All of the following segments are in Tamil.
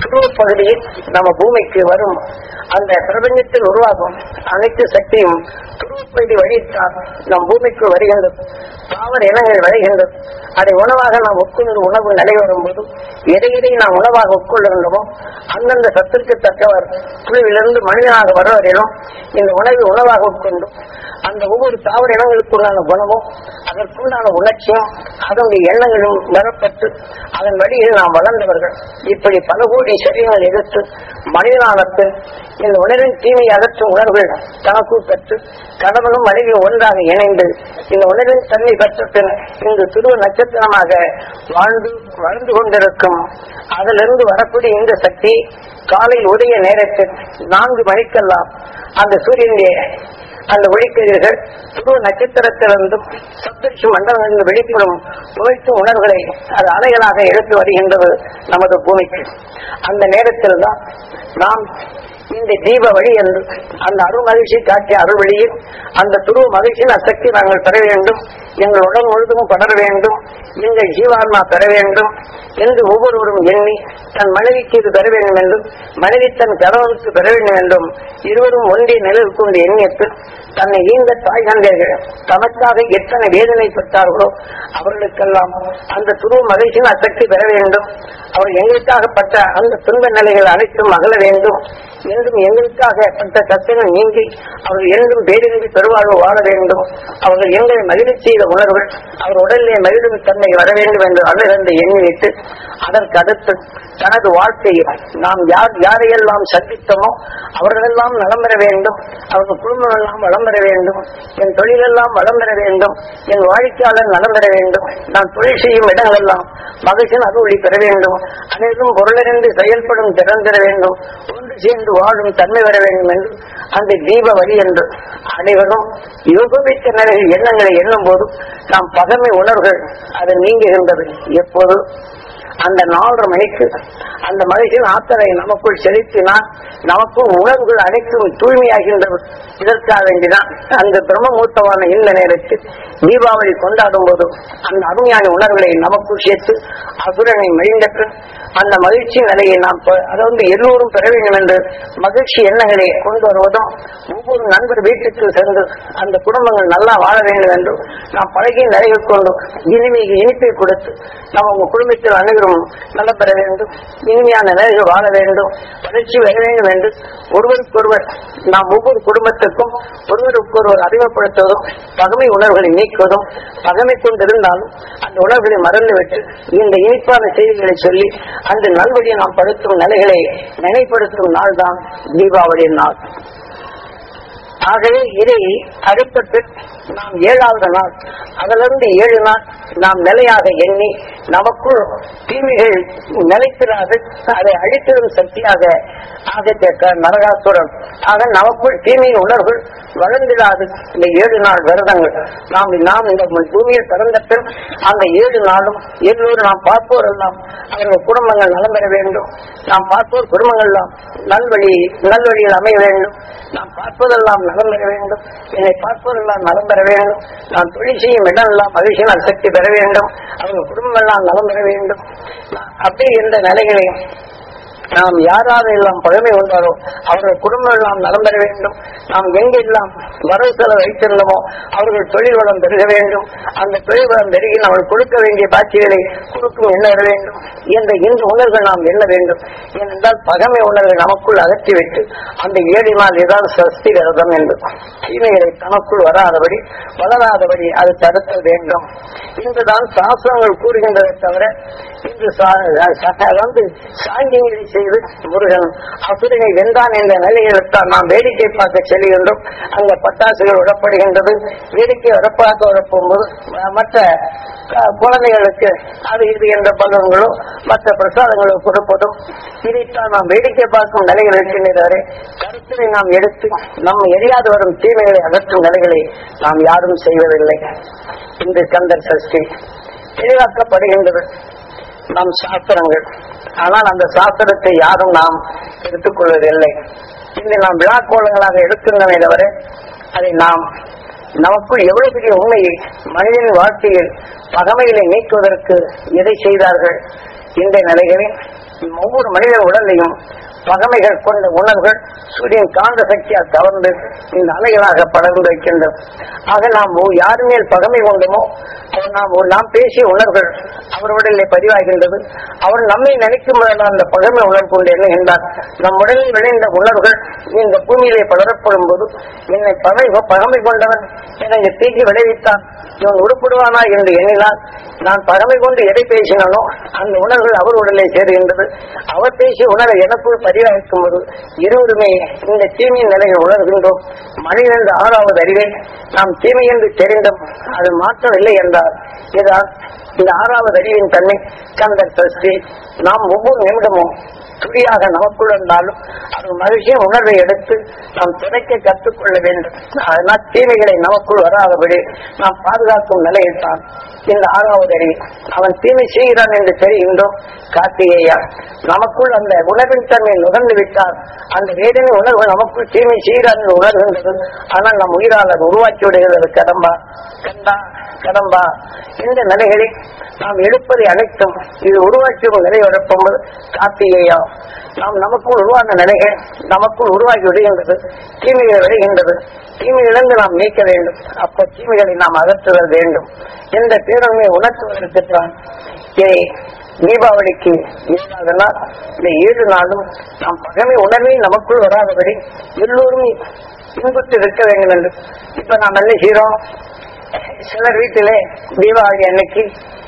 துருவ பகுதியில் நம்ம பூமிக்கு வரும் அந்த பிரபஞ்சத்தில் உருவாகும் அனைத்து சக்தியும் துருவ பகுதி வழித்தான் நம் பூமிக்கு வருகின்றது தாவர இனங்கள் வருகின்றது அதை உணவாக நாம் உட்கொண்டு உணவு நிலை வரும்போது எதை எதை நாம் உணவாக உட்கொள்கின்றோமோ அந்தந்த சத்திற்கு தக்கவர் குழுவிலிருந்து மனிதனாக வருவரையிலும் இந்த உணவை உணவாக உட்கொண்டு அந்த ஒவ்வொரு தாவர இனங்களுக்குள்ளான குணமும் அதற்குண்டான உணர்ச்சியும் அதனுடைய எண்ணங்களும் வரப்பட்டு அதன் வழியில் நாம் வளர்ந்தவர்கள் இப்படி பல கோடி சரீரங்கள் எதிர்த்து மனிதனானத்து இந்த உணர்வின் தீமை அகற்றும் உணர்வுகள் தனக்குள் பெற்று கணவனும் மனைவியும் ஒன்றாக இணைந்து இந்த உணர்வின் தன்மை பெற்ற பின் இந்த துருவ நட்சத்திரமாக வாழ்ந்து வாழ்ந்து கொண்டிருக்கும் அதிலிருந்து வரக்கூடிய இந்த சக்தி காலையில் உதய நேரத்தில் நான்கு மணிக்கெல்லாம் அந்த சூரியனுடைய அந்த ஒளிக்கதிர்கள் துருவ நட்சத்திரத்திலிருந்தும் சப்தரிஷி மண்டலங்களிலிருந்து வெளிப்படும் துவைக்கும் உணர்வுகளை அது அலைகளாக எடுத்து வருகின்றது நமது பூமிக்கு அந்த நேரத்தில் தான் நாம் இந்த தீப வழி என்று அந்த அருள் மகிழ்ச்சி காட்டிய அருள் வழியில் அந்த துருவ மகிழ்ச்சியின் அசக்தி நாங்கள் பெற வேண்டும் எங்கள் உடல் முழுவதும் படர வேண்டும் எங்கள் ஜீவாத்மா பெற வேண்டும் என்று ஒவ்வொருவரும் எண்ணி தன் மனைவிக்கு இது பெற வேண்டும் என்றும் மனைவி தன் கணவனுக்கு பெற வேண்டும் என்றும் இருவரும் ஒன்றிய நிலையில் கொண்டு எண்ணியத்தில் தன்னை ஈந்த தாய் தந்தைகள் தமக்காக எத்தனை வேதனை பெற்றார்களோ அவர்களுக்கெல்லாம் அந்த துருவ மகிழ்ச்சியின் அசக்தி பெற வேண்டும் அவர் எங்களுக்காக பட்ட அந்த துன்ப நிலைகள் அனைத்தும் அகல வேண்டும் என்றும் எங்களுக்காக பட்ட கஷ்டங்கள் நீங்கி அவர்கள் என்றும் பேரின்றி பெருவாழ்வு வாழ வேண்டும் அவர்கள் எங்களை மகிழ்ச்சி செய்த உணர்வு அவர் உடலிலே மகிழும் தன்மை வர வேண்டும் என்று அல்லிருந்து எண்ணிவிட்டு அதற்கு அடுத்து தனது வாழ்க்கையில் நாம் யார் யாரையெல்லாம் சந்தித்தோமோ அவர்களெல்லாம் நலம் பெற வேண்டும் அவர்கள் குடும்பம் எல்லாம் வளம் பெற வேண்டும் என் தொழிலெல்லாம் வளம் பெற வேண்டும் என் வாடிக்கையாளர் நலம் பெற வேண்டும் நான் தொழில் செய்யும் இடங்களெல்லாம் மகிழ்ச்சியின் அருளி பெற வேண்டும் அனைவரும் பொருளறிந்து செயல்படும் திறன் பெற வேண்டும் ஒன்று சேர்ந்து வாழும் தன்மை வர வேண்டும் என்று அந்த தீப வழி என்று அனைவரும் யோகமிக்க நிலையில் எண்ணங்களை எண்ணும் போது நாம் பகமை உணர்வுகள் அது நீங்குகின்றது எப்போது அந்த நாலரை மணிக்கு அந்த மகிழ்ச்சியின் ஆத்தரை நமக்குள் செலுத்தினால் நமக்கும் உணர்வுகள் அனைத்தும் தூய்மையாகின்றது இதற்காக வேண்டிதான் அந்த பிரம்மமூர்த்தமான இந்த நேரத்தில் தீபாவளி கொண்டாடும் போது அந்த அருமையான உணர்வுகளை நமக்குள் சேர்த்து அசுரனை மழிந்தற்று அந்த மகிழ்ச்சி நிலையை நாம் பெ- அதாவது எல்லோரும் பெற வேண்டும் என்று மகிழ்ச்சி எண்ணங்களை கொண்டு வருவதும் ஒவ்வொரு நண்பர் வீட்டுக்கு சென்று அந்த குடும்பங்கள் நல்லா வாழ வேண்டும் என்று நாம் பழகிய நிலைகள் கொண்டு இனிமை இனிப்பை கொடுத்து நாம் உங்க குடும்பத்தில் அனைவரும் நலம் பெற வேண்டும் இனிமையான நிலைகள் வாழ வேண்டும் வளர்ச்சி வர வேண்டும் என்று ஒருவருக்கொருவர் நாம் ஒவ்வொரு குடும்பத்துக்கும் ஒருவருக்கொருவர் அறிமுகப்படுத்துவதும் பகமை உணர்வுகளை நீக்குவதும் பகமை கொண்டிருந்தாலும் அந்த உணர்வுகளை மறந்துவிட்டு இந்த இனிப்பான செய்திகளை சொல்லி அந்த நல்வழியை நாம் படுத்தும் நிலைகளை நினைப்படுத்தும் நாள் தான் தீபாவளி நாள் ஆகவே இதை அடுத்தது நாம் ஏழாவது நாள் அதிலிருந்து ஏழு நாள் நாம் நிலையாக எண்ணி நமக்குள் தீமைகள் நிலைத்திராது அதை அழித்திடும் சக்தியாக ஆக நரகாசுரன் ஆக நமக்குள் தீமையின் உணர்வுகள் வளர்ந்திடாது இந்த ஏழு நாள் விரதங்கள் நாம் நாம் இந்த பூமியில் பிறந்த பின் அந்த ஏழு நாளும் எல்லோரும் நாம் பார்ப்போர் எல்லாம் அவர்கள் குடும்பங்கள் நலம் பெற வேண்டும் நாம் பார்ப்போர் குடும்பங்கள் எல்லாம் நல்வழி நல்வழியில் அமைய வேண்டும் நாம் பார்ப்பதெல்லாம் நலம் பெற வேண்டும் என்னை பார்ப்பதெல்லாம் நலம் பெற வேண்டும் நான் தொழில் செய்யும் இடம் எல்லாம் மகிழ்ச்சியின் சக்தி பெற வேண்டும் அவங்க குடும்பம் எல்லாம் நலம் பெற வேண்டும் நான் அப்படி என்ற நிலைகளை நாம் யாராவது எல்லாம் பழமை கொண்டாரோ அவர்கள் குடும்பம் எல்லாம் நலம் பெற வேண்டும் நாம் எங்கெல்லாம் வரவு செலவு வைத்திருந்தோமோ அவர்கள் தொழில் வளம் பெருக வேண்டும் அந்த தொழில் வளம் பெருகி நம்ம கொடுக்க வேண்டிய பாட்சிகளை கொடுக்கும் எண்ண வர வேண்டும் என்ற இந்த உணர்வுகள் நாம் எண்ண வேண்டும் ஏனென்றால் பகமை உணர்வை நமக்குள் அகற்றிவிட்டு அந்த ஏழு நாள் ஏதாவது சஸ்தி விரதம் என்று தீமைகளை தனக்குள் வராதபடி வளராதபடி அது தடுக்க வேண்டும் இன்றுதான் சாஸ்திரங்கள் கூறுகின்றதை தவிர இன்று சா- ச- வந்து சாங்கியங்களை செய்து முருகன் அசுரனை வென்றான் என்ற நிலையில்தான் நாம் வேடிக்கை பார்க்க செல்கின்றோம் அங்க பட்டாசுகள் விடப்படுகின்றது வேடிக்கை வரப்பாக்க வரப்போகும்போது ம- மற்ற க- குழந்தைகளுக்கு அது இது என்ற பலன்களோ மற்ற பிரசாதங்களோ கொடுப்பதும் இதைத்தான் நாம் வேடிக்கை பார்க்கும் நிலைகள் இருக்கின்றவரை கருத்தினை நாம் எடுத்து நம்ம எரியாது வரும் தீமைகளை அகற்றும் நிலைகளை நாம் யாரும் செய்வதில்லை இந்த கந்தர் சஷ்டி தெளிவாக்கப்படுகின்றது நம் சாஸ்திரங்கள் ஆனால் அந்த சாஸ்திரத்தை யாரும் நாம் எடுத்துக்கொள்வதில்லை இன்று நாம் விழாக்கோலங்களாக எடுக்கின்றமே தவிர அதை நாம் நமக்குள் எவ்வளவு பெரிய உண்மையை மனிதனின் வாழ்க்கையில் பகமைகளை நீக்குவதற்கு எதை செய்தார்கள் இந்த நிலைகளில் ஒவ்வொரு மனித உடலையும் பகமைகள் கொண்ட உணர்வுகள் சூரியன் காந்த சக்தியால் கவர்ந்து இந்த அலைகளாக படர்ந்து வைக்கின்றது ஆக நாம் ஒ- யார் மேல் பகமை கொண்டோமோ அவர் நாம் ஒரு- நாம் பேசிய உணர்வுகள் அவர் உடலிலே பதிவாகின்றது அவர் நம்மை நினைக்கும் போதெல்லாம் அந்த பகமை உணர்வு கொண்டு என்ன என்றார் நம் உடலில் விளைந்த உணர்வுகள் இந்த பூமியிலே பலரப்படும் போது என்னை பகை பகமை கொண்டவன் என்னை தீக்கி விளைவித்தான் இவன் உருப்படுவானா என்று எண்ணினால் நான் பகமை கொண்டு எதை பேசினானோ அந்த உணர்வுகள் அவர் உடலே சேருகின்றது அவர் பேசிய உணர்வை எனக்குள் பதிவாக்கும் போது இருவருமே இந்த தீமையின் நிலையில் உணர்கின்றோம் மனிதன் என்ற ஆறாவது அறிவை நாம் தீமை என்று தெரிந்தோம் அது மாற்றவில்லை என்றார் இதான் இந்த ஆறாவது அறிவின் தன்மை கந்தர் சஷ்டி நாம் ஒவ்வொரு நிமிடமும் துடியாக நமக்குள் இருந்தாலும் அது மகிழ்ச்சியின் உணர்வை எடுத்து நாம் துணைக்க கற்றுக்கொள்ள வேண்டும் அதனால் தீமைகளை நமக்குள் வராதபடி நாம் பாதுகாக்கும் நிலையில் தான் இந்த ஆறாவது அறிவு அவன் தீமை செய்கிறான் என்று தெரிகின்றோம் கார்த்திகேயா நமக்குள் அந்த உணர்வின் தன்மை நுகர்ந்து விட்டால் அந்த வேதனை உணர்வு நமக்குள் தீமை செய்கிறான் என்று உணர்கின்றது ஆனால் நம் உயிரால் அது உருவாக்கி விடுகிறது கடம்பா கண்டா கடம்பா இந்த நிலைகளில் நாம் எடுப்பதை அனைத்தும் இது உருவாக்கியும் நிலை வரப்போது கார்த்திகேயா நாம் நமக்குள் உருவான நிலைகள் நமக்குள் உருவாகி விடுகின்றது தீமைகள் விடுகின்றது தீமையிலிருந்து நாம் நீக்க வேண்டும் அப்ப தீமைகளை நாம் அகற்றுதல் வேண்டும் என்ற பேரண்மை உணர்த்துவதற்கு தான் இதை தீபாவளிக்கு ஏழாவது நாள் இந்த ஏழு நாளும் நாம் பகமை உணர்வை நமக்குள் வராதபடி எல்லோரும் இன்புற்று இருக்க வேண்டும் என்று இப்ப நாம் என்ன செய்யறோம் சிலர் வீட்டிலே தீபாவளி அன்னைக்கு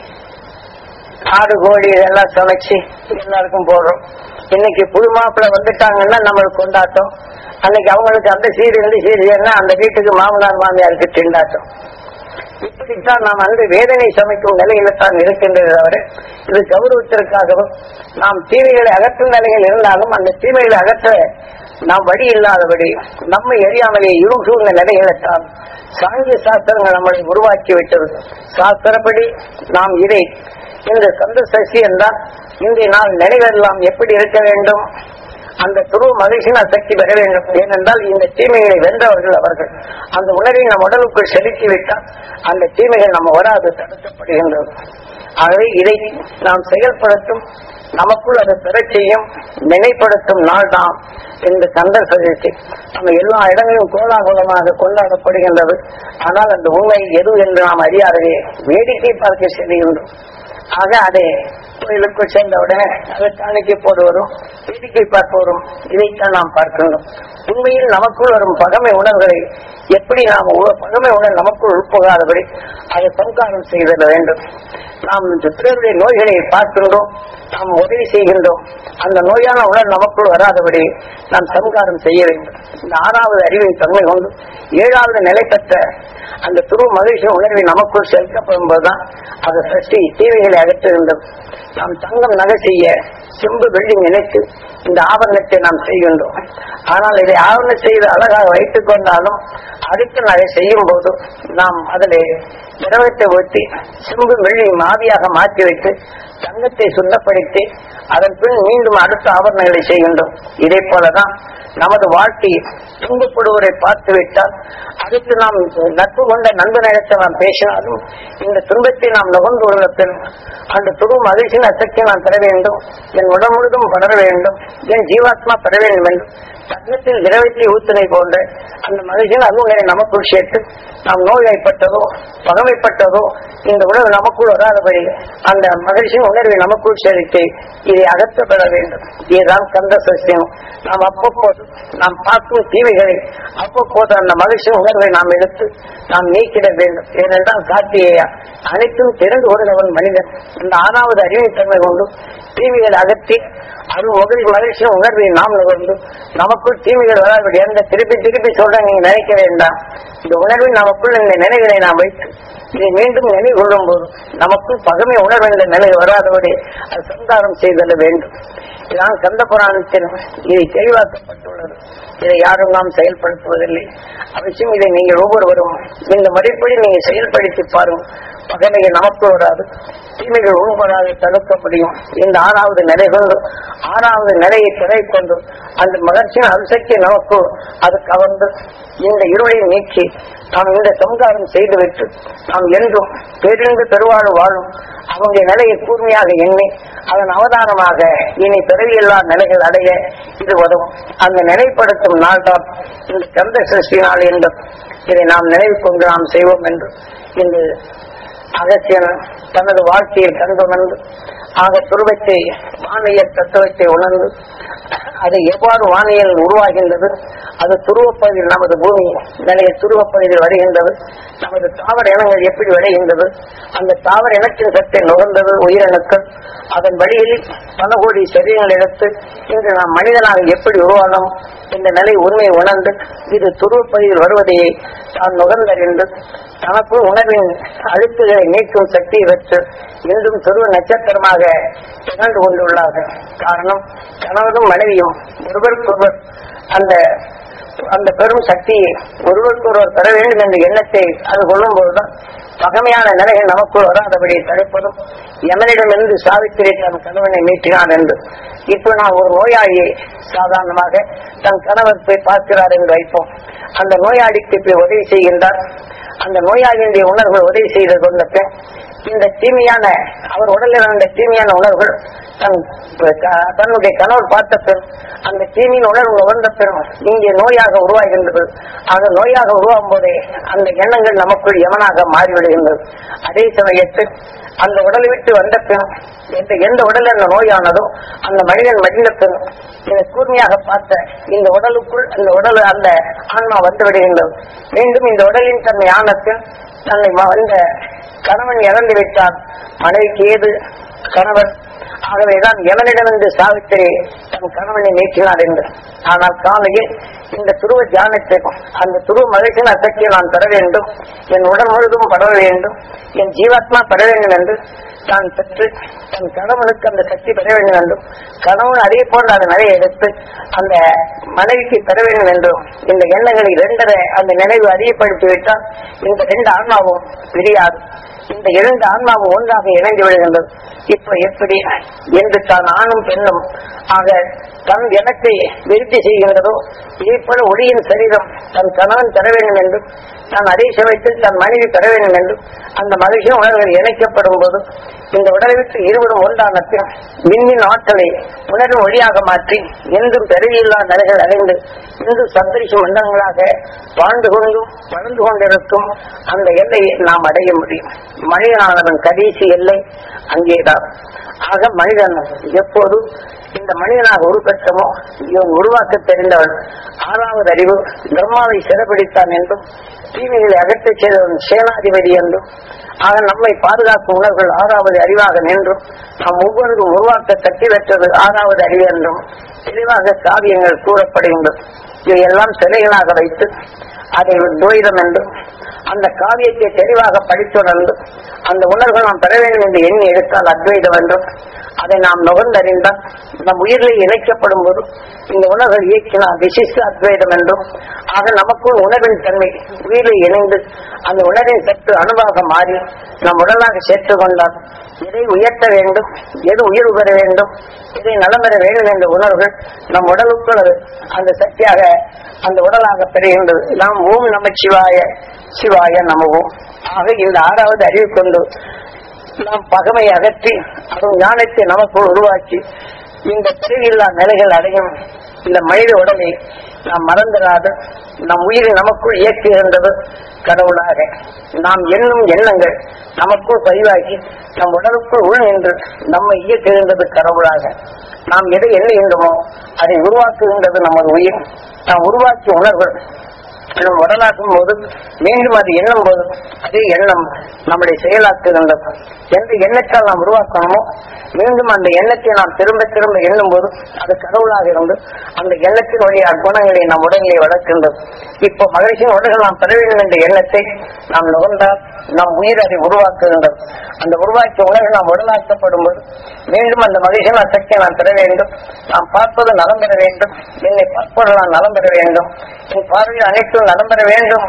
ஆடு கோழி இதெல்லாம் சமைச்சு எல்லாருக்கும் போடுறோம் இன்னைக்கு புது மாப்பிள்ளை வந்துட்டாங்கன்னா நம்மளுக்கு கொண்டாட்டம் அன்னைக்கு அவங்களுக்கு அந்த சீடு இந்த சீடு என்ன அந்த வீட்டுக்கு மாமனார் மாமியாருக்கு திண்டாட்டம் இப்படித்தான் நாம் அந்த வேதனை சமைக்கும் நிலையில தான் இருக்கின்றது தவிர இது கௌரவத்திற்காகவும் நாம் தீமைகளை அகற்றும் நிலையில் இருந்தாலும் அந்த தீமைகளை அகற்ற நாம் வழி இல்லாதபடி நம்மை எரியாமலே இருள் சூழ்ந்த நிலையில்தான் சாங்கிய சாஸ்திரங்கள் நம்மளை உருவாக்கி விட்டது சாஸ்திரப்படி நாம் இதை இந்த கந்த சசி என்றால் இன்றைய நாள் நினைவெல்லாம் எப்படி இருக்க வேண்டும் அந்த துருவ மகிழ்ச்சியின் சக்தி பெற வேண்டும் ஏனென்றால் இந்த தீமைகளை வென்றவர்கள் அவர்கள் அந்த உணர்வை நம் உடலுக்குள் செலுத்தி விட்டால் அந்த தீமைகள் நம்ம வராது தடுக்கப்படுகின்றது ஆகவே இதை நாம் செயல்படுத்தும் நமக்குள் அது பெறச் செய்யும் நினைப்படுத்தும் நாள் தான் இந்த கந்தர் சதுர்த்தி நம்ம எல்லா இடங்களிலும் கோலாகலமாக கொண்டாடப்படுகின்றது ஆனால் அந்த உண்மை எது என்று நாம் அறியாதவே வேடிக்கை பார்க்க செல்கின்றோம் ஆக அதை கோயிலுக்குள் சென்ற உடனே அதை காணிக்கை போடுவதும் வேடிக்கை பார்ப்பவரும் இதைத்தான் நாம் பார்க்கின்றோம் உண்மையில் நமக்குள் வரும் பகமை உணர்வுகளை எப்படி நாம் உ- பகமை உணர்வு நமக்குள் உட்புகாதபடி அதை சம்காரம் செய்திட வேண்டும் நாம் இந்த பிறருடைய நோய்களை பார்க்கின்றோம் நாம் உதவி செய்கின்றோம் அந்த நோயான உணர்வு நமக்குள் வராதபடி நாம் சம்காரம் செய்ய வேண்டும் இந்த ஆறாவது அறிவின் தன்மை கொண்டு ஏழாவது நிலை பெற்ற அந்த துரு மகிழ்ச்சி உணர்வை நமக்குள் செலுத்தப்படும் போதுதான் அது சஷ்டி தீவைகளை அகற்றுகின்றது நாம் தங்கம் நகை செய்ய செம்பு வெள்ளி நினைத்து இந்த ஆபரணத்தை நாம் செய்கின்றோம் ஆனால் இதை ஆவரணம் செய்து அழகாக வைத்துக் கொண்டாலும் அடுத்த நகை செய்யும் போது நாம் அதிலே திரவத்தை ஊற்றி செம்பு வெள்ளி மாவியாக மாற்றி வைத்து தங்கத்தை சுண்ணப்படுத்தி அதன் பின் மீண்டும் அடுத்த ஆபரணங்களை செய்கின்றோம் இதே போலதான் நமது வாழ்க்கையில் துன்பப்படுவரை பார்த்து விட்டால் அடுத்து நாம் நட்பு கொண்ட நண்பனிடத்தை நாம் பேசினாலும் இந்த துன்பத்தை நாம் நுகர்ந்து கொள்ள பின் அந்த துரு மகிழ்ச்சியின் அசக்தியை நான் பெற வேண்டும் என் உடல் முழுதும் படர வேண்டும் என் ஜீவாத்மா பெற வேண்டும் என்று தங்கத்தில் திரவத்தை ஊத்துனை போன்ற அந்த மகிழ்ச்சியின் அருள்களை நமக்குள் சேர்த்து நாம் நோய்வாய்ப்பட்டதோ பகமைப்பட்டதோ இந்த உணவு நமக்குள் வராதபடி அந்த மகிழ்ச்சியின் உணர்வை நமக்குள் சேர்த்து இதை அகற்றப்பட வேண்டும் இதுதான் கந்த சசியம் நாம் அவ்வப்போது நாம் பார்க்கும் தீமைகளை அவ்வப்போது அந்த மகிழ்ச்சியின் உணர்வை நாம் எடுத்து நாம் நீக்கிட வேண்டும் ஏனென்றால் கார்த்திகேயா அனைத்தும் தெரிந்து கொண்டவன் மனிதன் இந்த ஆறாவது அறிவித்தன்மை கொண்டு தீமைகளை அகற்றி அருள் முதல் மகிழ்ச்சியின் உணர்வை நாம் நுகர்ந்து நமக்குள் தீமைகள் வராதபடி எந்த திருப்பி திருப்பி சொல்றேன் நீங்க நினைக்க வேண்டாம் இந்த உணர்வில் நமக்குள் இந்த நினைவுகளை நாம் வைத்து இதை மீண்டும் நினைவு கொள்ளும் போது நமக்குள் பகமை உணர்வு என்ற நிலை வராதபடி அது சந்தாரம் செய்தல் வேண்டும் இதான் கந்த புராணத்தில் இதை தெளிவாக்கப்பட்டுள்ளது இதை யாரும் நாம் செயல்படுத்துவதில்லை அவசியம் இதை நீங்கள் ஒவ்வொருவரும் இந்த முறைப்படி நீங்க செயல்படுத்தி பாருங்க பகைமைகள் நமக்கு வராது தீமைகள் உள்வராது தடுக்க முடியும் இந்த ஆறாவது நிலை கொண்டு ஆறாவது நிலையை துணை கொண்டு அந்த மலர்ச்சியின் அரிசக்தி நமக்கு அது கவர்ந்து இந்த இருளை நீக்கி நாம் இந்த சம்சாரம் செய்துவிட்டு நாம் என்றும் பேரின்பு பெருவாழ் வாழும் அவங்களுடைய நிலையை கூர்மையாக எண்ணி அதன் அவதானமாக இனி பிறவியில்லா நிலைகள் அடைய இது உதவும் அந்த நிலைப்படுத்தும் நாள்தான் இந்த சந்திர சிருஷ்டி நாள் என்றும் இதை நாம் நினைவு கொண்டு நாம் செய்வோம் என்று இன்று அகத்தியன் தனது வாழ்க்கையில் கண்டுணர்ந்து ஆக துருவத்தை வானியல் தத்துவத்தை உணர்ந்து அது எவ்வாறு வானியல் உருவாகின்றது அது துருவப்பகுதியில் நமது பூமி நிலைய துருவப்பகுதியில் வருகின்றது நமது தாவர இனங்கள் எப்படி விளைகின்றது அந்த தாவர இனத்தின் சத்தை நுகர்ந்தது உயிரணுக்கள் அதன் வழியில் பல கோடி சரீரங்கள் எடுத்து இன்று நாம் மனிதனாக எப்படி உருவானோம் இந்த நிலை உண்மையை உணர்ந்து இது துருவப்பகுதியில் வருவதையே தான் நுகர்ந்தறிந்து தனக்கு உணர்வின் அழுத்துகளை நீக்கும் சக்தியை பெற்று இன்றும் துருவ நட்சத்திரமாக திகழ்ந்து கொண்டுள்ளார்கள் காரணம் கணவனும் மனைவியும் ஒருவருக்கொருவர் அந்த அந்த பெரும் சக்தியை ஒருவருக்கொருவர் பெற வேண்டும் என்ற எண்ணத்தை அது கொள்ளும் போதுதான் பகமையான நிலைகள் நமக்குள் வராதபடி தடுப்பதும் எமனிடமிருந்து சாவித்திரி தன் கணவனை மீட்டினார் என்று இப்போ நான் ஒரு நோயாளியை சாதாரணமாக தன் கணவர் போய் பார்க்கிறார் என்று வைப்போம் அந்த நோயாளிக்கு போய் உதவி செய்கின்றார் அந்த நோயாளியுடைய உணர்வுகள் உதவி செய்து கொண்ட பின் இந்த தீமையான அவர் உடலில் இருந்த தீமையான உணர்வுகள் தன் க- தன்னுடைய கணவர் பார்த்த பின் அந்த தீமையின் உணர்வு உணர்ந்த பின் இங்கே நோயாக உருவாகின்றது அது நோயாக உருவாகும் போதே அந்த எண்ணங்கள் நமக்குள் யமனாக மாறிவிடுகின்றது அதே சமயத்தில் அந்த உடலை விட்டு வந்த பின் எந்த எந்த உடல் அந்த நோயானதோ அந்த மனிதன் மடிந்த பின் இதை கூர்மையாக பார்த்த இந்த உடலுக்குள் அந்த உடல் அந்த ஆன்மா வந்து விடுகின்றது மீண்டும் இந்த உடலின் தன்மை ஆனத்தில் தன்னை ம- இந்த கணவன் இறந்து விட்டார் மனைவிக்கு ஏது கணவன் ஆகவேதான் எவனிடமிருந்து சாவித்திரி தன் கணவனை நீக்கினார் என்று ஆனால் காலையில் இந்த துருவ தியானத்தை அந்த துருவ மகிழ்ச்சியின் அசக்தியை நான் பெற வேண்டும் என் உடல் முழுதும் படர வேண்டும் என் ஜீவாத்மா பெற வேண்டும் என்று தான் பெற்று தன் கணவனுக்கு அந்த சக்தி பெற வேண்டும் என்றும் கணவன் அதே போன்று அந்த நிலையை எடுத்து அந்த மனைவிக்கு பெற வேண்டும் என்றும் இந்த எண்ணங்களை இரண்டரை அந்த நினைவு அதிகப்படுத்தி விட்டால் இந்த ரெண்டு ஆன்மாவும் பிரியாது இந்த இரண்டு ஆன்மாவும் ஒன்றாக இணைந்து விடுகின்றது இப்ப எப்படி என்று தான் ஆணும் பெண்ணும் ஆக தன் எண்ணத்தை விருத்தி செய்கின்றதோ இதே போல ஒளியின் சரீரம் தன் கணவன் பெற வேண்டும் என்றும் தான் அதே சமயத்தில் தன் மனைவி பெற வேண்டும் என்றும் அந்த மகிழ்ச்சி உணர்வுகள் இணைக்கப்படும் போது இந்த உடலை விட்டு இருவரும் ஒன்றான பின் மின்னின் ஆற்றலை உணர்வின் ஒளியாக மாற்றி என்றும் பெருவியில்லா நிலைகள் அடைந்து இன்று சப்தரிசி மண்டலங்களாக வாழ்ந்து கொண்டும் வளர்ந்து கொண்டிருக்கும் அந்த எல்லையை நாம் அடைய முடியும் மனிதனானவன் கடைசி எல்லை அங்கேதான் ஆக மனிதன் எப்போது இந்த மனிதனாக உருப்பெற்றமோ இவன் உருவாக்க தெரிந்தவன் ஆறாவது அறிவு பிரம்மாவை சிறப்பிடித்தான் என்றும் தீமைகளை அகற்றச் செய்தவன் சேனாதிபதி என்றும் ஆக நம்மை பாதுகாக்கும் உணர்வுகள் ஆறாவது அறிவாக நின்றும் நாம் ஒவ்வொருவரும் உருவாக்க தட்டி பெற்றது ஆறாவது அறிவு என்றும் தெளிவாக காவியங்கள் கூறப்படுகின்றது இவையெல்லாம் சிலைகளாக வைத்து அதை துவைதம் என்றும் அந்த காவியத்தை தெளிவாக படித்துணர்ந்து அந்த உணர்வுகள் நாம் பெற வேண்டும் என்று எண்ணி எடுத்தால் அத்வைதம் என்றும் அதை நாம் நுகர்ந்தறிந்தால் நம் உயிரில் இணைக்கப்படும் போது இந்த உணர்வுகள் இயக்கினால் விசிஷ்ட அத்வைதம் என்றும் ஆக நமக்குள் உணர்வின் தன்மை உயிரில் இணைந்து அந்த உணர்வின் சற்று அணுவாக மாறி நம் உடலாக சேர்த்துக் கொண்டால் எதை உயர்த்த வேண்டும் எது உயிர் பெற வேண்டும் எதை நலம் பெற வேண்டும் என்ற உணர்வுகள் நம் உடலுக்குள் அது அந்த சக்தியாக அந்த உடலாக பெறுகின்றது நாம் ஓம் நம சிவாய சிவாய நமவோம் ஆக இந்த ஆறாவது அறிவு கொண்டு நாம் பகமை அகற்றி அருள் ஞானத்தை நமக்குள் உருவாக்கி இந்த பிரிவில்லா நிலைகள் அடையும் இந்த மனித உடலை நாம் மறந்துடாது நம் உயிரை நமக்குள் இயக்குகின்றது கடவுளாக நாம் எண்ணும் எண்ணங்கள் நமக்குள் பதிவாகி நம் உடலுக்குள் உள் நின்று நம்மை இயக்குகின்றது கடவுளாக நாம் எதை எண்ணுகின்றோமோ அதை உருவாக்குகின்றது நமது உயிர் நாம் உருவாக்கிய உணர்வு நம் உடலாக்கும் போது மீண்டும் அது எண்ணும் போது அதே எண்ணம் நம்மளை செயலாக்குகின்றது எந்த எண்ணத்தால் நாம் உருவாக்கணுமோ மீண்டும் அந்த எண்ணத்தை நாம் திரும்ப திரும்ப எண்ணும் போது அது கடவுளாக இருந்து அந்த எண்ணத்தின் வழியாக குணங்களை நம் உடலிலே வளர்க்கின்றது இப்போ மகிழ்ச்சியின் உடல்கள் நாம் பெற வேண்டும் என்ற எண்ணத்தை நாம் நுகர்ந்தால் நம் உயிர் அதை உருவாக்குகின்றது அந்த உருவாக்கிய உணர்வு நாம் உடலாக்கப்படும் போது மீண்டும் அந்த மகிழ்ச்சியான சக்தியை நாம் பெற வேண்டும் நாம் பார்ப்பது நலம் பெற வேண்டும் என்னை பார்ப்பது நான் நலம் பெற வேண்டும் என் பார்வையில் அனைத்தும் நலம் பெற வேண்டும்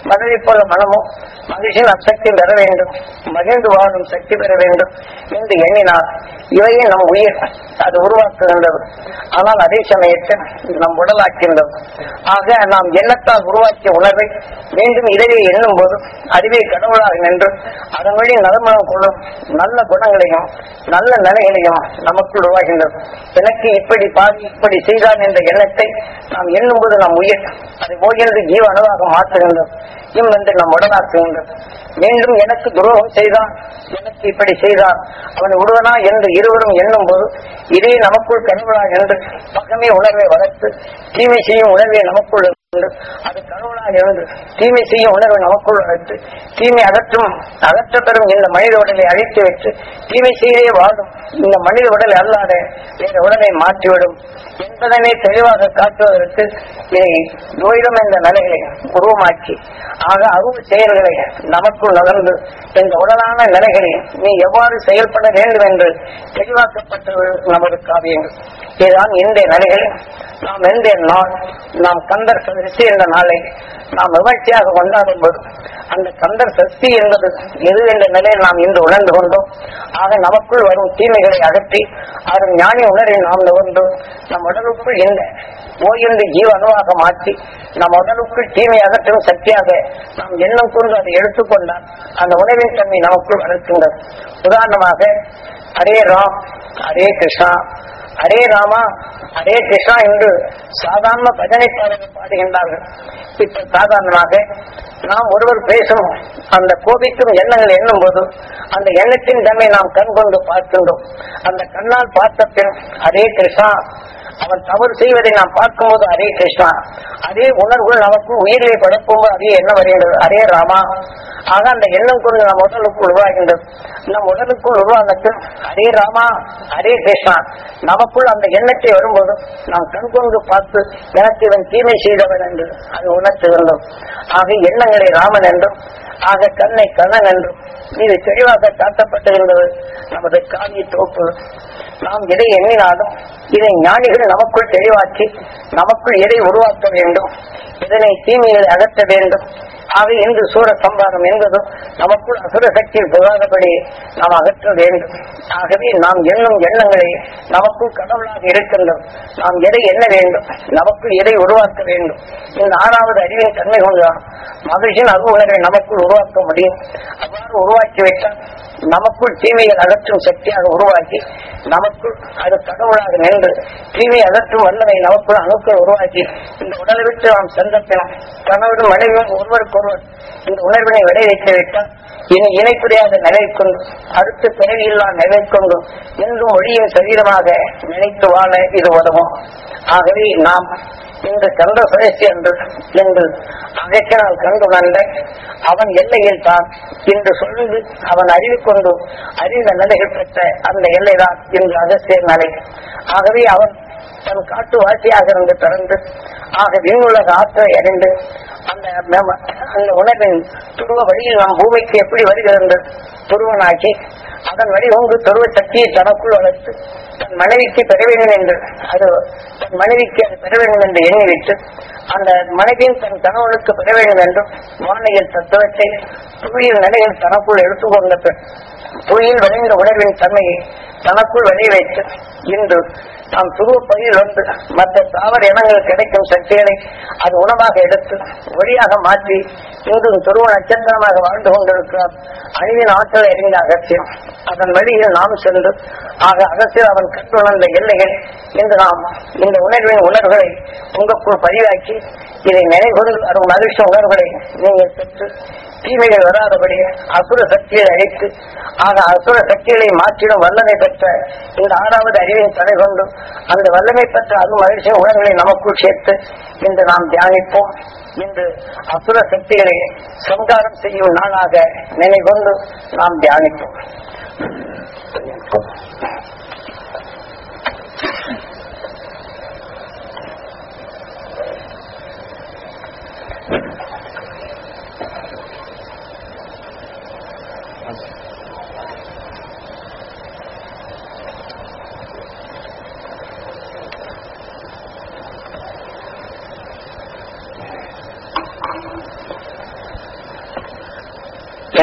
மனதை போல மனமும் மகிழ்ச்சியின் அசக்தி பெற வேண்டும் மகிழ்ந்து வாழும் சக்தி பெற வேண்டும் என்று எண்ணினார் இவையே நம் உயிர் அது உருவாக்குகின்றது ஆனால் அதே சமயத்தில் நம் உடலாக்கின்றது ஆக நாம் எண்ணத்தால் உருவாக்கிய உணர்வை மீண்டும் இதையே எண்ணும் போது அதுவே கடவுளாக நின்று அதன் வழி நலமனம் கொள்ளும் நல்ல குணங்களையும் நல்ல நிலைகளையும் நமக்குள் உருவாகின்றது எனக்கு இப்படி பாதி இப்படி செய்தான் என்ற எண்ணத்தை நாம் எண்ணும் போது நம் உயிர் அதை ஓய்ந்து ஜீவ அணுவாக மாற்றுகின்றது இம் என்று நம் உடலாக்குகின்றது மீண்டும் எனக்கு துரோகம் செய்தான் எனக்கு இப்படி செய்தான் அவன் விடுவனா என்று இருவரும் எண்ணும் போது இதே நமக்குள் கடவுளாக என்று பகமே உணர்வை வளர்த்து தீமை செய்யும் உணர்வை நமக்குள் இருந்து அது கடவுளாக இருந்து தீமை செய்யும் உணர்வை நமக்குள் வளர்த்து தீமை அகற்றும் அகற்ற பெறும் இந்த மனித உடலை அழித்து வைத்து தீமை செய்தே வாழும் இந்த மனித உடலை அல்லாத வேற உடலை மாற்றிவிடும் என்பதனை தெளிவாக காட்டுவதற்கு இதை துவைதம் என்ற நிலைகளை உருவமாக்கி ஆக அருள் செயல்களை நமக்குள் நகர்ந்து இந்த உடலான நிலைகளை நீ எவ்வாறு செயல்பட வேண்டும் என்று தெளிவாக்கப்பட்ட நமது காவியங்கள் இதுதான் இந்த நிலைகளில் நாம் எந்த நாள் நாம் கந்தர் சதுர்த்தி என்ற நாளை நாம் விமர்சையாக கொண்டாடும் போது அந்த கந்தர் சக்தி என்பது எது என்ற நிலையில் நாம் இன்று உணர்ந்து கொண்டோம் ஆக நமக்குள் வரும் தீமைகளை அகற்றி அதன் ஞானி உணரை நாம் நுகர்ந்து நம் உடலுக்குள் இந்த ஓய்ந்து ஜீவ அணுவாக மாற்றி நம் உடலுக்குள் தீமை அகற்றும் சக்தியாக நாம் எண்ணம் கொண்டு அதை எடுத்துக்கொண்டால் அந்த உணவின் தன்மை நமக்குள் வளர்க்கின்றது உதாரணமாக ஹரே ராம் ஹரே கிருஷ்ணா ஹரே ராமா ஹரே கிருஷ்ணா என்று சாதாரண பஜனை பாடல்கள் பாடுகின்றார்கள் இப்ப சாதாரணமாக நாம் ஒருவர் பேசும் அந்த கோபிக்கும் எண்ணங்கள் எண்ணும் போது அந்த எண்ணத்தின் தன்மை நாம் கண் கொண்டு பார்க்கின்றோம் அந்த கண்ணால் பார்த்த பின் ஹரே கிருஷ்ணா அவன் தவறு செய்வதை நாம் பார்க்கும்போது ஹரே கிருஷ்ணா அதே உணர்வுகள் நமக்கு உயிரிலே படைக்கும்போது அதே எண்ணம் வருகின்றது ஹரே ராமா ஆக அந்த எண்ணம் கொண்டு நம் உடலுக்குள் உருவாகின்றது நம் உடலுக்குள் உருவாகத்தில் ஹரே ராமா ஹரே கிருஷ்ணா நமக்குள் அந்த எண்ணத்தை வரும்போது நாம் கண் கொண்டு பார்த்து எனக்கு இவன் தீமை செய்தவன் என்று அது உணர்த்துகின்றோம் ஆக எண்ணங்களை ராமன் என்றும் ஆக கண்ணை கண்ணன் என்றும் இது தெளிவாக காட்டப்பட்டிருந்தது நமது காவிய தோப்பு நாம் எதை எண்ணினாலும் இதை ஞானிகள் நமக்குள் தெளிவாக்கி நமக்குள் எதை உருவாக்க வேண்டும் இதனை தீமைகளை அகற்ற வேண்டும் ஆக இன்று சூர சம்பாதம் என்பதும் நமக்குள் அசுர சக்தி புகாதபடி நாம் அகற்ற வேண்டும் ஆகவே நாம் எண்ணும் எண்ணங்களை நமக்குள் கடவுளாக இருக்கின்றோம் நாம் எதை எண்ண வேண்டும் நமக்குள் எதை உருவாக்க வேண்டும் இந்த ஆறாவது அறிவின் தன்மை கொண்டுதான் மகிழ்ச்சியின் அருவுணரை நமக்குள் உருவாக்க முடியும் அவ்வாறு உருவாக்கிவிட்டால் நமக்குள் தீமைகள் அகற்றும் சக்தியாக உருவாக்கி நமக்குள் அது கடவுளாக நின்று தீமை அகற்றும் வல்லமை நமக்குள் அணுக்கள் உருவாக்கி இந்த உடலை விட்டு நாம் சென்றப்பினம் கணவரும் மனைவியும் ஒருவருக்கொருவர் இந்த உணர்வினை விளைவித்து விட்டால் இனி இணைப்புடையாத நிலை கொண்டு அடுத்த பிறவியில்லா நிலை கொண்டு என்றும் ஒளியின் சரீரமாக நினைத்து வாழ இது உதவும் ஆகவே நாம் இந்த கந்த சுழற்சி என்று என்று அகற்றினால் கண்டுணர்ந்த அவன் எல்லையில் தான் என்று சொல்வது அவன் அறிவு கொண்டு அறிந்த நிலைகள் பெற்ற அந்த எல்லைதான் இன்று அகஸ்தியர் நிலை ஆகவே அவன் தன் காட்டு வாசியாக இருந்து பிறந்து ஆக விண்ணுலக ஆற்றை அறிந்து அந்த மேம- அந்த உணர்வின் துருவ வழியில் நம் பூமிக்கு எப்படி வருகிறது துருவனாக்கி அதன் வழி உங்கு துருவ சக்தியை தனக்குள் வளர்த்து தன் மனைவிக்கு பெற வேண்டும் என்று அது தன் மனைவிக்கு அது பெற வேண்டும் என்று எண்ணிவிட்டு அந்த மனைவியின் தன் கணவனுக்கு பெற வேண்டும் என்றும் வானையில் தத்துவத்தை புவியில் நிலையில் தனக்குள் எடுத்துக்கொண்ட பின் புவியில் விளைந்த உணர்வின் தன்மையை தனக்குள் விளைய வைத்து இன்று நாம் துருவ பகுதியில் வந்து மற்ற தாவர இனங்கள் கிடைக்கும் சக்திகளை அது உணவாக எடுத்து ஒளியாக மாற்றி இன்றும் துருவ நட்சத்திரமாக வாழ்ந்து கொண்டிருக்கிறார் அழிவின் ஆற்றலை அறிந்த அகத்தியம் அதன் வழியில் நாம் சென்று ஆக அகத்தியில் அவன் கற்றுணர்ந்த எல்லைகள் இன்று நாம் இந்த உணர்வின் உணர்வுகளை உங்களுக்குள் பதிவாக்கி இதை நினைவுகள் வரும் மகிழ்ச்சி உணர்வுகளை நீங்கள் பெற்று தீமைகள் வராதபடி அசுர சக்தியை அழித்து ஆக அசுர சக்திகளை மாற்றிடும் வல்லமை பெற்ற இந்த ஆறாவது அறிவின் தடை கொண்டு அந்த வல்லமை பெற்ற அது மகிழ்ச்சி உணர்வுகளை நமக்குள் சேர்த்து இன்று நாம் தியானிப்போம் இன்று அசுர சக்திகளை சங்காரம் செய்யும் நாளாக நினைவொண்டு நாம் தியானிப்போம்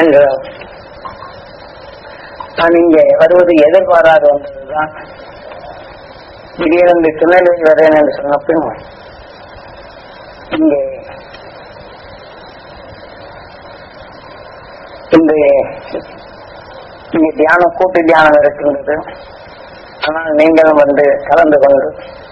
என்று நான் இங்கே வருவது எதிர்பாராத ஒன்றுதான் திடீரென்று திருநெல்வேலி வரேன் என்று சொன்ன பின் இங்கே இந்த இங்கே தியானம் கூட்டு தியானம் இருக்கின்றது ஆனால் நீங்களும் வந்து கலந்து கொண்டு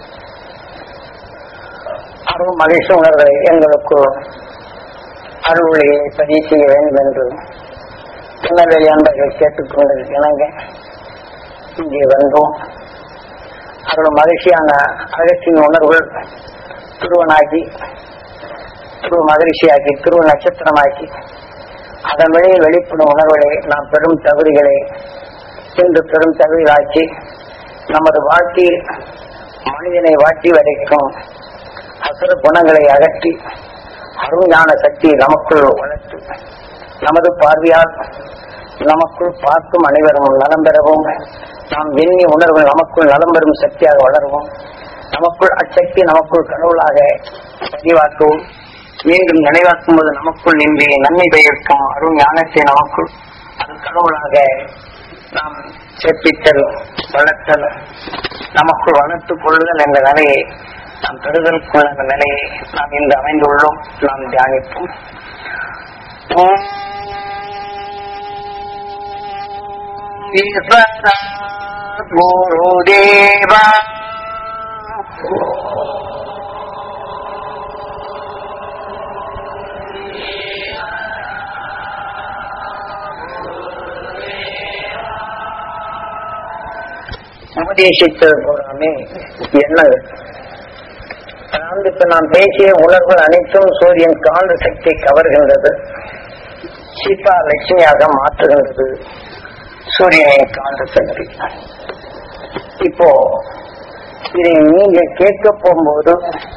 அருள் மகிழ்ச்சி உணர்வை எங்களுக்கு அருள்வழியை பதிவு செய்ய வேண்டும் என்று திருநெல்வேலி அன்பர்கள் கேட்டுக்கொண்டிருக்கிறாங்க இங்கே வந்தோம் அருள் மகிழ்ச்சியான அகழ்ச்சியின் உணர்வுகள் திருவனாகி துருவ மகிழ்ச்சியாக்கி துருவ நட்சத்திரமாக்கி அதன் வழியில் வெளிப்படும் உணர்வுகளை நாம் பெரும் தகுதிகளை இன்று பெரும் தகுதியாக்கி நமது வாழ்க்கையில் மனிதனை வாட்டி வரைக்கும் அசுர குணங்களை அகற்றி அருஞான சக்தியை நமக்குள் வளர்த்து நமது பார்வையால் நமக்குள் பார்க்கும் அனைவரும் நலம் பெறவும் நாம் எண்ணி உணர்வு நமக்குள் நலம் பெறும் சக்தியாக வளரவும் நமக்குள் அச்சக்தி நமக்குள் கடவுளாக பதிவாக்கவும் மீண்டும் நினைவாக்கும் போது நமக்குள் நின்று நன்மை பெயர்க்கும் அருள் ஞானத்தை நமக்குள் அது கடவுளாக நாம் சேர்ப்பித்தல் வளர்த்தல் நமக்குள் வளர்த்துக் கொள்ளுதல் என்ற நிலையை நாம் பெறுதலுக்குள்ள அந்த நிலையை நாம் இன்று அமைந்துள்ளோம் நாம் தியானிப்போம் ஓம் ஈஸ்வரா குருதேவா உபதேசித்தது பூராமே எண்ணங்கள் அதாவது இப்ப நாம் பேசிய உணர்வுகள் அனைத்தும் சூரியன் காந்த சக்தி கவர்கின்றது சீதா லட்சுமியாக மாற்றுகின்றது சூரியனின் காந்த சக்தி இப்போ இதை நீங்கள் கேட்க போகும்போது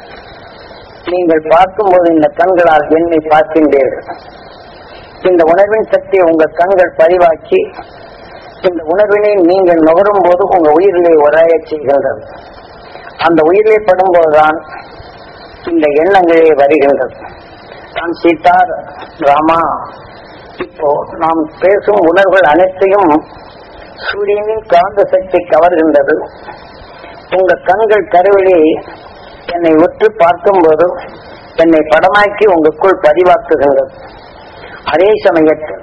நீங்கள் பார்க்கும்போது இந்த கண்களால் என்னை பார்க்கின்றீர்கள் இந்த உணர்வின் சக்தியை உங்கள் கண்கள் பதிவாக்கி இந்த உணர்வினை நீங்கள் நுகரும் போது உங்க உயிரிலே உரைய செய்கின்றது அந்த உயிரிலே படும்போதுதான் இந்த எண்ணங்களே வருகின்றது நான் சீதா ராமா இப்போ நாம் பேசும் உணர்வுகள் அனைத்தையும் சூரியனின் காந்த சக்தி கவர்கின்றது உங்க கண்கள் கருவிலே என்னை உற்று பார்க்கும்போது என்னை படமாக்கி உங்களுக்குள் பதிவாக்குகின்றது அதே சமயத்தில்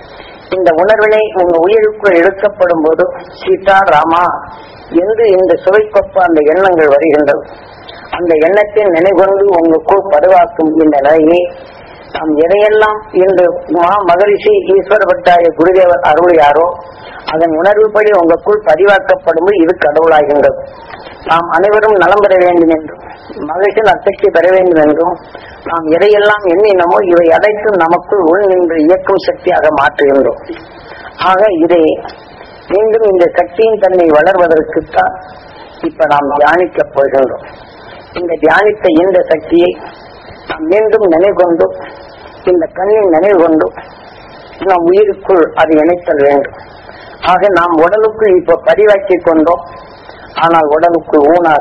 இந்த உணர்வினை உங்க உயிருக்குள் இழுக்கப்படும் போது சீதா ராமா என்று இந்த சுவைக்கொப்ப அந்த எண்ணங்கள் வருகின்றது அந்த எண்ணத்தை நினைகொண்டு உங்களுக்குள் படுவாக்கும் இந்த நிலையை நாம் எதையெல்லாம் இன்று மா மகரிஷி ஈஸ்வர பட்டாய குருதேவர் அருளியாரோ அதன் உணர்வுப்படி உங்களுக்குள் பதிவாக்கப்படும் இது கடவுளாகின்றது நாம் அனைவரும் நலம் பெற வேண்டும் என்றும் மகிழ்ச்சியின் அசக்தி பெற வேண்டும் என்றும் நாம் எதையெல்லாம் எண்ணினமோ இவை அனைத்தும் நமக்குள் உள் நின்று இயக்கும் சக்தியாக மாற்றுகின்றோம் ஆக இதை மீண்டும் இந்த சக்தியின் தன்மை வளர்வதற்குத்தான் இப்ப நாம் தியானிக்கப் போகின்றோம் இந்த தியானித்த இந்த சக்தியை நாம் மீண்டும் நினைவுகொண்டு இந்த கண்ணின் நினைவு கொண்டு நம் உயிருக்குள் அது இணைத்தல் வேண்டும் ஆக நாம் உடலுக்குள் இப்ப பதிவாக்கிக் கொண்டோம் ஆனால் உடலுக்குள் ஊனாக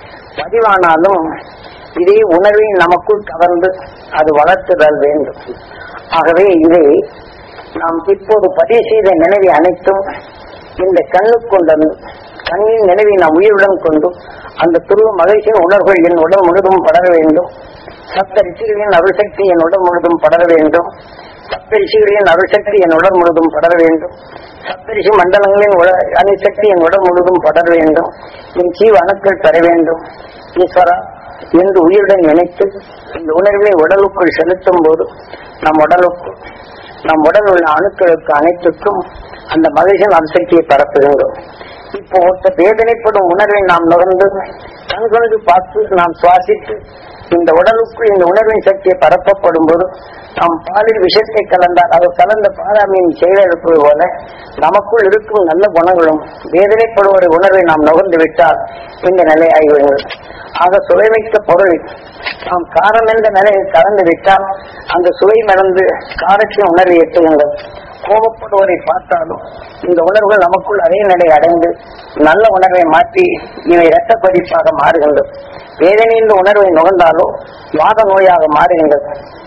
பதிவானாலும் இதே உணர்வை நமக்குள் கவர்ந்து அது வளர்த்துதல் வேண்டும் ஆகவே இதை நாம் இப்போது பதிவு செய்த நினைவை அனைத்தும் இந்த கண்ணுக்கொண்டு கண்ணின் நினைவை நாம் உயிருடன் கொண்டு அந்த துருவ மகிழ்ச்சியின் உணர்வுகள் என் உடல் முழுதும் படர வேண்டும் சப்த ரிஷிகளின் அருள்சக்தி என் உடல் முழுதும் படர வேண்டும் சப்த ரிஷிகளின் அருள்சக்தி என் உடல் முழுதும் படர வேண்டும் சப்தரிஷி மண்டலங்களின் உல- அணுசக்தி என் உடல் முழுதும் படர வேண்டும் என் ஜீவ அணுக்கள் பெற வேண்டும் ஈஸ்வரா என்று உயிருடன் இணைத்து இந்த உணர்வை உடலுக்குள் செலுத்தும் போது நம் உடலுக்கு நம் உடல் உள்ள அணுக்களுக்கு அனைத்துக்கும் அந்த மகிழ்ச்சியின் அம்சக்தியை பரப்புகின்றோம் இப்போ ஒருத்தர் வேதனைப்படும் உணர்வை நாம் நுகர்ந்து கண்கொண்டு பார்த்து நாம் சுவாசித்து இந்த உடலுக்குள் இந்த உணர்வின் சக்தியை பரப்பப்படும் போது நாம் பாலில் விஷத்தை கலந்தால் அது கலந்த பாதாமியின் செயலெழுப்பது போல நமக்குள் இருக்கும் நல்ல குணங்களும் வேதனைப்படுவதை உணர்வை நாம் நுகர்ந்து விட்டால் இந்த நிலை ஆகிவிடுகிறது ஆக சுவைமிக்க பொருள் நாம் காரம் என்ற நிலையில் கலந்து விட்டால் அந்த சுவை மறந்து காரத்தின் உணர்வை எட்டுகின்றது கோபப்படுவதை பார்த்தாலும் இந்த உணர்வுகள் நமக்குள் அதே நிலை அடைந்து நல்ல உணர்வை மாற்றி இவை இரத்த பதிப்பாக மாறுகின்றது வேதனை என்ற உணர்வை நுகர்ந்தாலோ வாத நோயாக மாறுகின்றது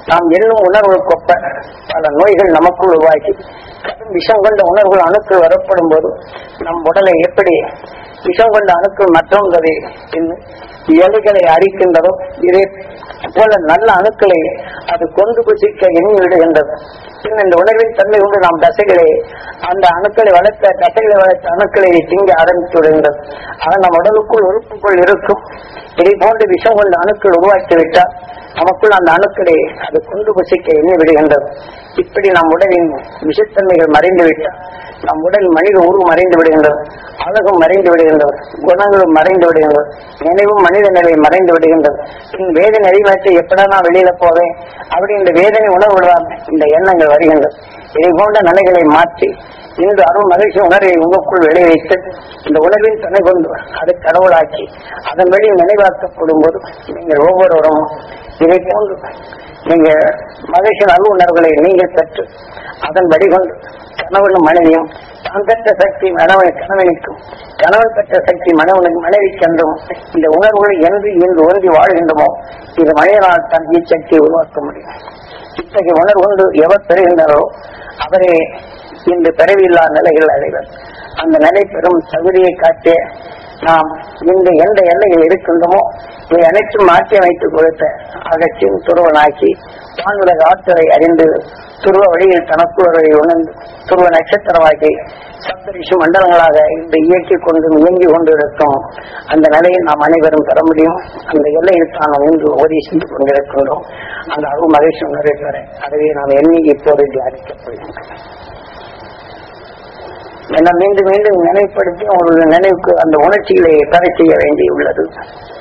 நாம் எண்ணும் உணர்வுக்கொப்ப பல நோய்கள் நமக்குள் உருவாக்கி கடும் விஷம் கொண்ட உணர்வுகள் அணுக்கள் வரப்படும் போது நம் உடலை எப்படி விஷம் கொண்ட அணுக்கள் மற்றொன்றதை எலிகளை அரிக்கின்றதோ இதே போல நல்ல அணுக்களை அது கொண்டு புசிக்க எண்ணி விடுகின்றது பின் இந்த உணர்வின் தன்மை கொண்டு நாம் தசைகளை அந்த அணுக்களை வளர்த்த தசைகளை வளர்த்த அணுக்களை திங்க ஆரம்பித்து விடுகின்றது ஆக நம் உடலுக்குள் உறுப்புக்குள் இருக்கும் இதை போன்று விஷம் கொண்ட அணுக்கள் உருவாக்கி விட்டால் நமக்குள் அந்த அணுக்களை அது கொண்டு புசிக்க எண்ணி விடுகின்றது இப்படி நம் உடலின் விஷத்தன்மைகள் மறைந்து விட்டால் நம் உடல் மனித உருவம் மறைந்து விடுகின்றது அழகும் மறைந்து விடுகின்றது குணங்களும் மறைந்து விடுகின்றது நினைவும் மனித நிலை மறைந்து விடுகின்றது பின் வேதனை அறிவாற்றி எப்படா நான் வெளியில போவேன் அப்படி இந்த வேதனை உணர்வு விடாம இந்த எண்ணங்கள் வருகின்றது இதை போன்ற நிலைகளை மாற்றி இந்த அருள் மகிழ்ச்சி உணர்வை உங்களுக்குள் விளைவித்து இந்த உணர்வின் துணை கொண்டு அதை கடவுளாக்கி அதன் வழி நினைவாக்கப்படும் போது நீங்கள் ஒவ்வொருவரும் இதை போன்று நீங்க மகிழ்ச்சியின் அருள் உணர்வுகளை நீங்கள் பெற்று அதன் வழிகொண்டு கணவனும் மனைவியும் தான் பெற்ற சக்தி மனவன் கணவனுக்கும் கணவன் பெற்ற சக்தி மனவனுக்கு மனைவிக்கு என்றும் இந்த உணர்வுகளை என்று இன்று ஒன்றி வாழ்கின்றமோ இது மனிதனால் தான் இச்சக்தியை உருவாக்க முடியும் இத்தகைய உணர்வு கொண்டு எவர் பெறுகின்றாரோ அவரே இன்று பிறவில்லா நிலைகள் அடைவர் அந்த நிலை பெறும் தகுதியை காட்டிய நாம் இந்த எந்த எல்லையில் இருக்கின்றோமோ இவை அனைத்தும் மாற்றி அமைத்துக் கொடுத்த அகற்றின் துருவனாக்கி வானுலக ஆற்றலை அறிந்து துருவ வழியில் தனக்குள்ளதை உணர்ந்து துருவ நட்சத்திரமாக்கி சப்தரிஷி மண்டலங்களாக இந்த இயக்கிக் கொண்டு இயங்கி கொண்டிருக்கும் அந்த நிலையை நாம் அனைவரும் பெற முடியும் அந்த எல்லையில் தான் நாம் இன்று ஓதி சென்று கொண்டிருக்கின்றோம் அந்த அருள் மகிழ்ச்சி உணர்வுகிற அதுவே நாம் எண்ணி இப்போது தியானிக்கப்படுகின்றோம் என மீண்டும் மீண்டும் நினைப்படுத்தி அவர்களுடைய நினைவுக்கு அந்த உணர்ச்சிகளை தடை செய்ய வேண்டியுள்ளது